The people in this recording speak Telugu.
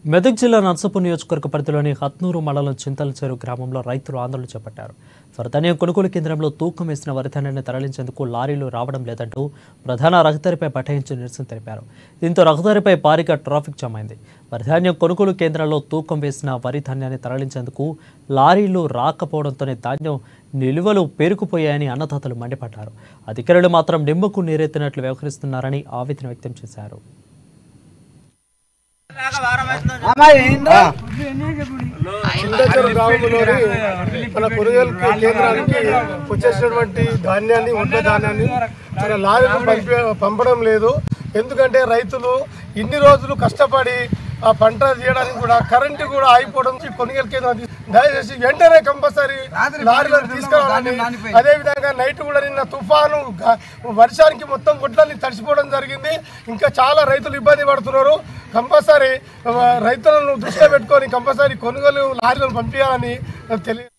మెదక్ జిల్లా నర్సపూర్ నియోజకవర్గ పరిధిలోని హత్నూరు మండలం చింతల చెరు గ్రామంలో రైతులు ఆందోళన చేపట్టారు వరిధాన్యం కొనుగోలు కేంద్రంలో తూకం వేసిన వరిధాన్యాన్ని తరలించేందుకు లారీలు రావడం లేదంటూ ప్రధాన రహదారిపై బటాయించి నిరసన తెలిపారు దీంతో రహదారిపై భారీగా ట్రాఫిక్ జామ్ అయింది వరిధాన్యం కొనుగోలు కేంద్రాల్లో తూకం వేసిన వరి ధాన్యాన్ని తరలించేందుకు లారీలు రాకపోవడంతోనే ధాన్యం నిలువలు పేరుకుపోయాయని అన్నదాతలు మండిపడ్డారు అధికారులు మాత్రం నిమ్మకు నీరెత్తినట్లు వ్యవహరిస్తున్నారని ఆవేదన వ్యక్తం చేశారు చింతచెరు గ్రామంలోని మన కొనుగోలు కేంద్రానికి వచ్చేసినటువంటి ధాన్యాన్ని వంట ధాన్యాన్ని మన లారీలు పంపి పంపడం లేదు ఎందుకంటే రైతులు ఇన్ని రోజులు కష్టపడి ఆ పంట తీయడానికి కూడా కరెంటు కూడా ఆగిపోవడం నుంచి కొనుగోలు కేంద్రం తీ- దయచేసి వెంటనే కంపల్సరీ లారీలను తీసుకురావాలని అదే విధంగా నైట్ కూడా నిన్న తుఫాను గ- వర్షానికి మొత్తం గుడ్లన్నీ తడిసిపోవడం జరిగింది ఇంకా చాలా రైతులు ఇబ్బంది పడుతున్నారు కంపల్సరీ ఆ, రైతులను దృష్టిలో పెట్టుకొని కంపల్సరీ కొనుగోలు లారీలను పంపించాలని తెలియ